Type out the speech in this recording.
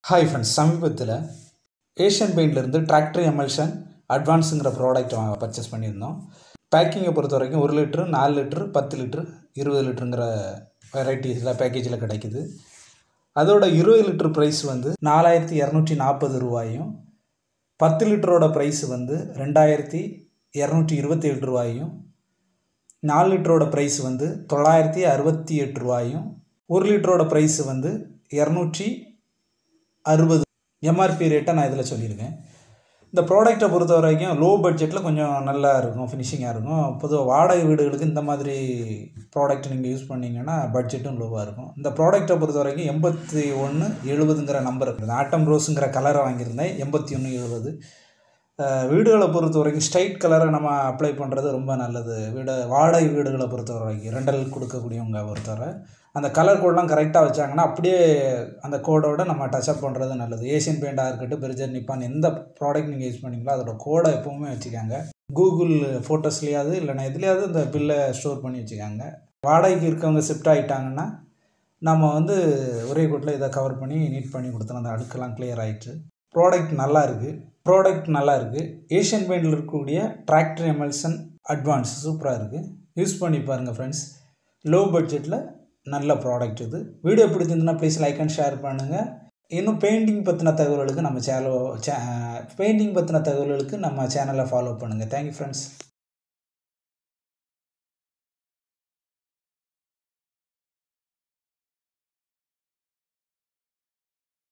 hi friends சமீபத்தில் Asian பெயிண்ட்லேருந்து tractor emulsion அட்வான்ஸுங்கிற ப்ராடக்ட் வாங்க பர்ச்சேஸ் பண்ணியிருந்தோம் பேக்கிங்கை பொறுத்த வரைக்கும் ஒரு லிட்ரு நாலு லிட்ரு பத்து லிட்ரு இருபது லிட்டருங்கிற வெரைட்டிஸில் பேக்கேஜில் கிடைக்குது அதோட இருபது லிட்ரு ப்ரைஸ் வந்து நாலாயிரத்தி இரநூற்றி நாற்பது ரூபாயும் பத்து லிட்டரோட ப்ரைஸ் வந்து ரெண்டாயிரத்தி இரநூற்றி இருபத்தி எட்டு ரூபாயும் நாலு லிட்டரோட ப்ரைஸ் வந்து தொள்ளாயிரத்தி அறுபத்தி எட்டு ரூபாயும் ஒரு லிட்டரோட ப்ரைஸ் வந்து இரநூற்றி அறுபது எம்ஆர்பி ரேட்டை நான் இதில் சொல்லியிருக்கேன் இந்த ப்ராடக்ட்டை பொறுத்த வரைக்கும் லோ பட்ஜெட்டில் கொஞ்சம் நல்லா இருக்கும் ஃபினிஷிங்காக இருக்கும் பொதுவாக வாடகை வீடுகளுக்கு இந்த மாதிரி ப்ராடக்ட் நீங்கள் யூஸ் பண்ணிங்கன்னா பட்ஜெட்டும் லோவாக இருக்கும் இந்த ப்ராடக்ட்டை பொறுத்த வரைக்கும் எண்பத்தி ஒன்று எழுபதுங்கிற நம்பர் இருக்குது ஆட்டம் ரோஸுங்கிற கலரை வாங்கியிருந்தேன் எண்பத்தி ஒன்று எழுபது வீடுகளை பொறுத்த வரைக்கும் ஸ்ட்ரைட் கலரை நம்ம அப்ளை பண்ணுறது ரொம்ப நல்லது வீடு வாடகை வீடுகளை பொறுத்த வரைக்கும் ரெண்டல் கொடுக்கக்கூடியவங்க பொறுத்தவரை அந்த கலர் கோடெலாம் கரெக்டாக வச்சாங்கன்னா அப்படியே அந்த கோடோட நம்ம டச்சப் பண்ணுறது நல்லது ஏஷியன் பெயிண்டாக இருக்கட்டும் பெரிஜர் நிப்பான் எந்த ப்ராடக்ட் நீங்கள் யூஸ் பண்ணீங்களோ அதோட கோடை எப்போவுமே வச்சுக்காங்க கூகுள் ஃபோட்டோஸ்லேயாவது இல்லைனா எதுலேயாவது இந்த பில்லை ஸ்டோர் பண்ணி வச்சுக்காங்க வாடகைக்கு இருக்கவங்க ஷிஃப்ட் ஆகிட்டாங்கன்னா நம்ம வந்து ஒரே கோட்டில் இதை கவர் பண்ணி நீட் பண்ணி கொடுத்தோம் அந்த அடுக்கெல்லாம் கிளியர் ஆகிட்டு ப்ராடக்ட் நல்லா இருக்குது ப்ராடக்ட் நல்லா இருக்குது ஏஷியன் பெயிண்டில் இருக்கக்கூடிய டிராக்டர் எமல்சன் அட்வான்ஸ் சூப்பராக இருக்குது யூஸ் பண்ணி பாருங்கள் ஃப்ரெண்ட்ஸ் லோ பட்ஜெட்டில் நல்ல ப்ராடக்ட் இது வீடியோ பிடிச்சிருந்துன்னா ப்ளீஸ் லைக் அண்ட் ஷேர் பண்ணுங்கள் இன்னும் பெயிண்டிங் பற்றின தகவல்களுக்கு நம்ம சேனல் சே பெயிண்டிங் பற்றின தகவல்களுக்கு நம்ம சேனலை ஃபாலோ பண்ணுங்கள் தேங்க்யூ ஃப்ரெண்ட்ஸ்